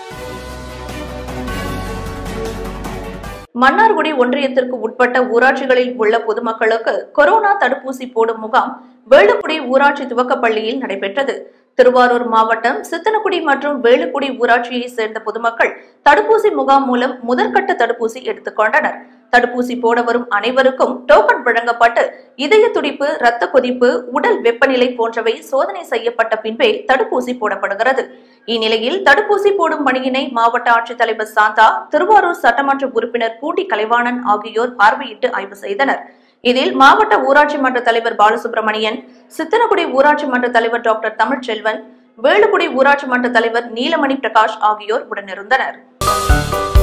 மன்னார்குடி ஒன்றியத்திற்கு உட்பட்ட ஊராட்சிகளில் உள்ள பொதுமக்களுக்கு கொரோனா தடுப்பூசி போடும் முகாம் வேலுக்குடி ஊராட்சி துவக்கப்பள்ளியில் நடைபெற்றது திருவாரூர் மாவட்டம் சித்தனக்குடி மற்றும் வேலுக்குடி ஊராட்சியை சேர்ந்த பொதுமக்கள் தடுப்பூசி முகாம் மூலம் முதற்கட்ட தடுப்பூசி எடுத்துக் கொண்டனர் தடுப்பூசி போட வரும் அனைவருக்கும் டோக்கன் வழங்கப்பட்டு இதய துடிப்பு இரத்த கொதிப்பு உடல் வெப்பநிலை போன்றவை சோதனை செய்யப்பட்ட பின்பே தடுப்பூசி போடப்படுகிறது இந்நிலையில் தடுப்பூசி போடும் பணியினை மாவட்ட ஆட்சித்தலைவர் சாந்தா திருவாரூர் சட்டமன்ற உறுப்பினர் பூண்டி கலைவாணன் ஆகியோர் பார்வையிட்டு ஆய்வு செய்தனர் இதில் மாவட்ட ஊராட்சி மன்ற தலைவர் பாலசுப்ரமணியன் சித்தனகுடி ஊராட்சி மன்ற தலைவர் டாக்டர் தமிழ்ச்செல்வன் வேலுக்குடி ஊராட்சி மன்ற தலைவர் நீலமணி பிரகாஷ் ஆகியோர் உடனிருந்தனர்